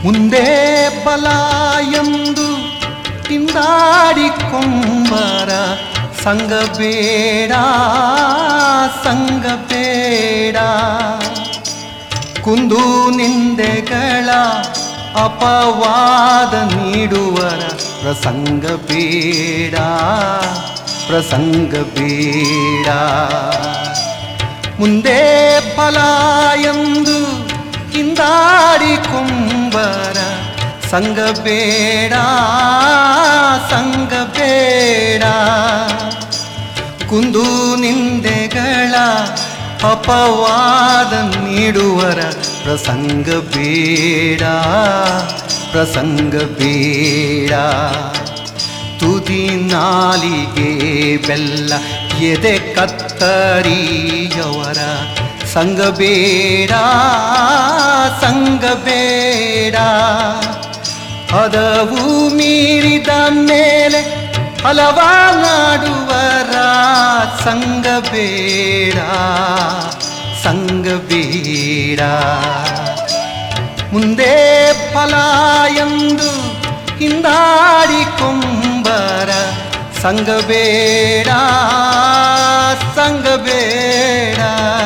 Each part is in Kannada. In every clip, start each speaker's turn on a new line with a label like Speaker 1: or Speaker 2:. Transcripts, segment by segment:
Speaker 1: ಮುಂದೆ ಬಲ ಎಂದು ಕೊಂಬರ ಸಂಗ ಬೇಡ ಸಂಗ ಬೇಡ ಕುಂದು ನಿಂದೆಗಳ ಅಪವಾದ ನೀಡುವರ ಪ್ರಸಂಗ ಬೇಡ ಪ್ರಸಂಗ ಬೇಡ ಮುಂದೆ ಫಲ ಎಂದು ಕೊಂಬರ ಸಂಗ ಬೇಡ ಸಂಗ ಬೇಡ ಕುಂದು ನಿಂದೆಗಳ ಅಪವಾದ ನೀಡುವರ ಪ್ರಸಂಗ ಬೇಡ ಪ್ರಸಂಗ ಬೇಡ ತುದಿ ನಾಲಿಗೆ ಬೆಲ್ಲ ಎದೆ ಕತ್ತರಿಯವರ ಸಂಗ ಬೇಡ ಸಂಗ ಬೇಡ ಹದವು ಮೀರಿದ ಮೇಲೆ ಹಲವ ನಾಡುವರ ಸಂಗ ಬೇಡ ಸಂಗ ಬೇಡ ಮುಂದೆ ಫಲ ಎಂದು ಕೊಂಬರ ಸಂಗ ಬೇಡ ಸಂಗ ಬೇಡ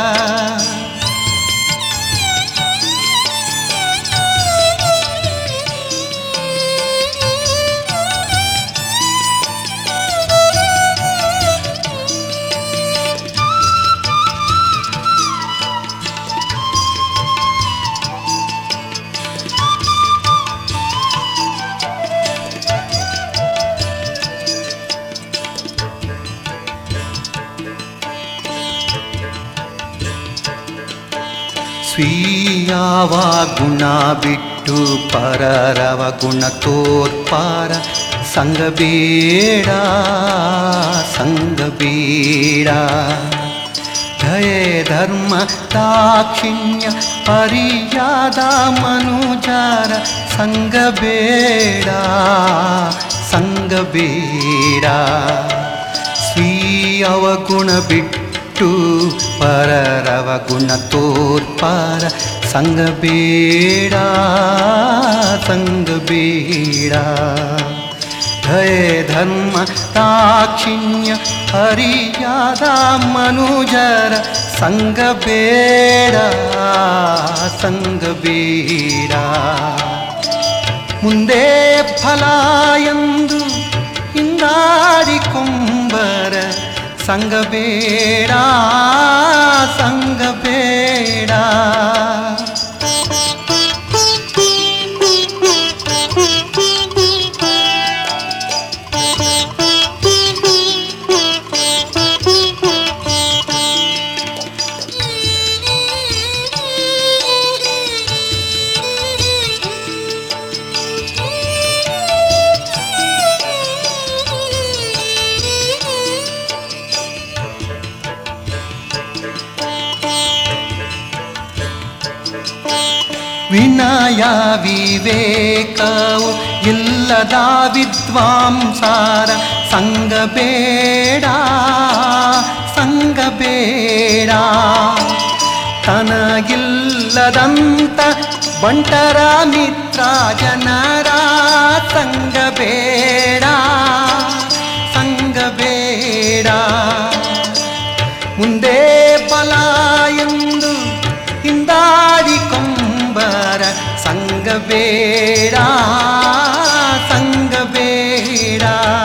Speaker 1: ಸ್ವೀಯವ ಗುಣ ಬಿಟ್ಟು ಪರರವ ಗುಣ ತೋರ್ಪಾರ ಸಂಗ ಬೇಡ ಸಂಗ ಬೇಡ ದಯೆ ಧರ್ಮ ದಾಕ್ಷಿಣ್ಯ ಪರಿಯಾದ ಮನುಜಾರ ಸಂಗ ಬೇಡ ಸಂಗ ಬೇಡ ಸ್ವೀಯವ ಗುಣ ಬಿಟ್ಟು ಪರರವ ಗುಣ ತೋರ್ಪಾರ ಸಂಗ ಬೇಡ ಸಂಗ ಬೇಡ ದಯೆ ಧರ್ಮ ದಾಕ್ಷಿಣ್ಯ ಹರಿಯಾದ ಮನುಜರ ಸಂಗ ಬೇಡ ಸಂಗ ಬೇಡ ಮುಂದೆ ಫಲ ಎಂದು ಕೊಂಬರ ಸಂಗ ಬೇಡ ಸಂಗ ಬೇಡ ವಿನಯ ವಿವೇಕವು ಇಲ್ಲದ ವಿದ್ವಾಂಸಾರ ಸಂಗ ಬೇಡ ಸಂಗ ಬೇಡ ತನಗಿಲ್ಲದಂತ ಬಂಟರ ಮಿತ್ರ ಜನರ ಸಂಗ ಬೇಡ ಸಂಗ ಬೇಡ ಮುಂದೆ ಬಲ ಎಂದು ಕೊಂಬರ ಸಂಗ ಬೇಡ ಸಂಗ ಬೇಡ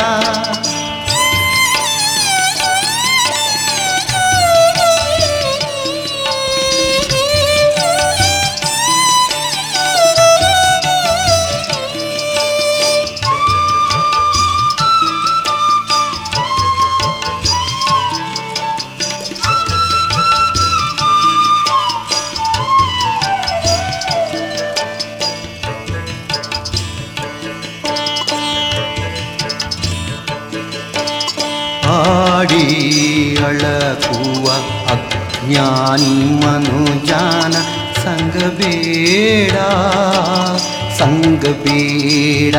Speaker 1: ಆಡಿ ಅಳಕುವ ಅಜ್ಞಾನಿ ಮನುಜಾನ ಸಂಗ ಬೇಡ ಸಂಗ ಬೇಡ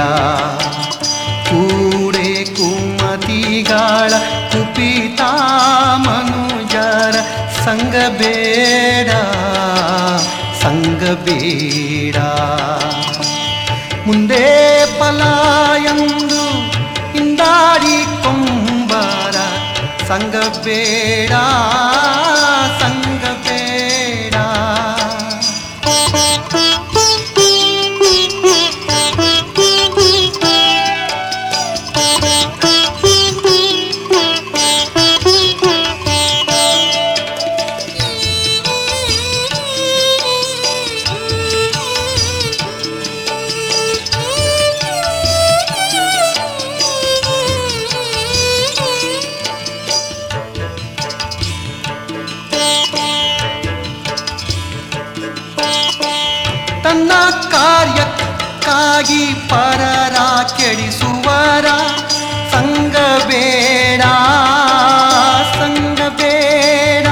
Speaker 1: ಕೂಡೆ ಕುಮತಿಗಳ ಕುಪಿತ ಮನುಜರ ಸಂಗ ಬೇಡ ಸಂಗ ಬೇಡ ಮುಂದೆ ಫಲ ಎಂದು ಹಿಂದಾಡಿ ಕೊಂಬಾರ ಸಂಗ ಬೇಡ ಸಂಗ ಬೇಡ ತನ್ನ ಕಾರ್ಯಕ್ಕಾಗಿ ಪರರ ಕೆಡಿಸುವರ ಸಂಗ ಬೇಡ ಸಂಗ ಬೇಡ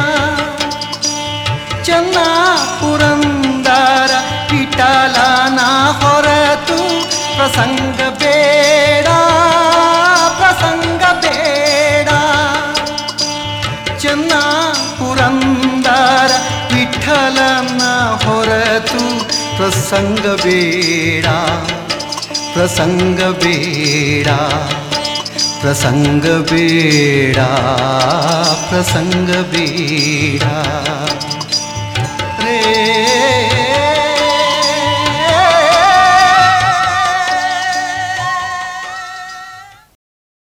Speaker 1: ಚೆನ್ನ ಪುರಂದರ ವಿಠಲನ ಹೊರತು ಪ್ರಸಂಗ ಬೇಡ ಪ್ರಸಂಗ ಬೇಡ ಚೆನ್ನ ಪುರಂದರ ವಿಠಲನ ಹೊರತು ಪ್ರಸಂಗ ಬೇಡ ಪ್ರಸಂಗ ಬೇಡ ಪ್ರಸಂಗ ಬೇಡ ಪ್ರಸಂಗ ಬೇಡ